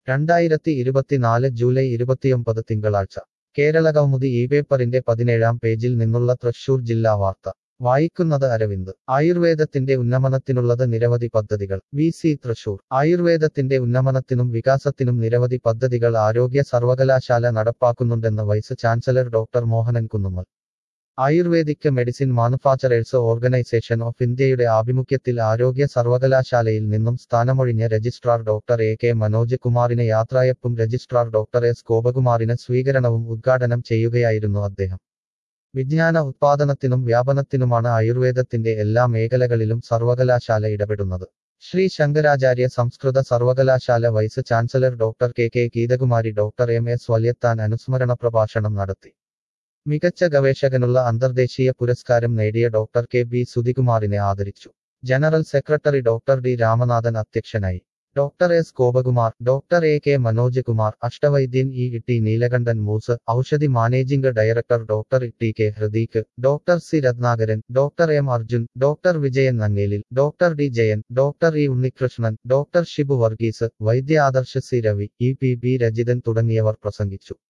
രണ്ടായിരത്തി ഇരുപത്തിനാല് ജൂലൈ ഇരുപത്തിയൊമ്പത് തിങ്കളാഴ്ച കേരളകൗമുദി ഈ പേപ്പറിന്റെ പതിനേഴാം പേജിൽ നിന്നുള്ള തൃശൂർ ജില്ലാ വാർത്ത വായിക്കുന്നത് അരവിന്ദ് ആയുർവേദത്തിന്റെ ഉന്നമനത്തിനുള്ളത് നിരവധി പദ്ധതികൾ വി സി തൃശൂർ ആയുർവേദത്തിന്റെ ഉന്നമനത്തിനും വികാസത്തിനും നിരവധി പദ്ധതികൾ ആരോഗ്യ സർവകലാശാല നടപ്പാക്കുന്നുണ്ടെന്ന് vice chancellor doctor Mohanan Kunnummal Ayurvedic medicine manufacturers organisation of ഇന്ത്യയുടെ ആഭിമുഖ്യത്തിൽ ആരോഗ്യ സർവകലാശാലയിൽ നിന്നും സ്ഥാനമൊഴിഞ്ഞ registrar doctor A K Manoj കുമാറിന് യാത്രയപ്പും രജിസ്ട്രാർ ഡോക്ടർ എസ് ഗോപകുമാറിന് സ്വീകരണവും ഉദ്ഘാടനം ചെയ്യുകയായിരുന്നു അദ്ദേഹം വിജ്ഞാന ഉത്പാദനത്തിനും വ്യാപനത്തിനുമാണ് ആയുർവേദത്തിന്റെ എല്ലാ മേഖലകളിലും സർവകലാശാല ഇടപെടുന്നത് ശ്രീ ശങ്കരാചാര്യ സംസ്കൃത സർവകലാശാല vice chancellor doctor K K Geethakumari doctor M S Valiathan അനുസ്മരണ പ്രഭാഷണം നടത്തി മികച്ച ഗവേഷകനുള്ള അന്തർദേശീയ പുരസ്കാരം നേടിയ ഡോക്ടർ കെ ബി സുധികുമാറിനെ ആദരിച്ചു general secretary doctor D Ramanathan അധ്യക്ഷനായി doctor S Gopakumar doctor A K Manoj Kumar Ashtavaidyan E T Neelakandan Moos Oushadhi managing director doctor T K Hrideek doctor C Ratnakaran doctor M Arjun doctor Vijayan Nangelil doctor D Jayan doctor E Unnikrishnan doctor Shibu Varghese Vaidya Adarsh C Ravi E P B Rajithan തുടങ്ങിയവർ പ്രസംഗിച്ചു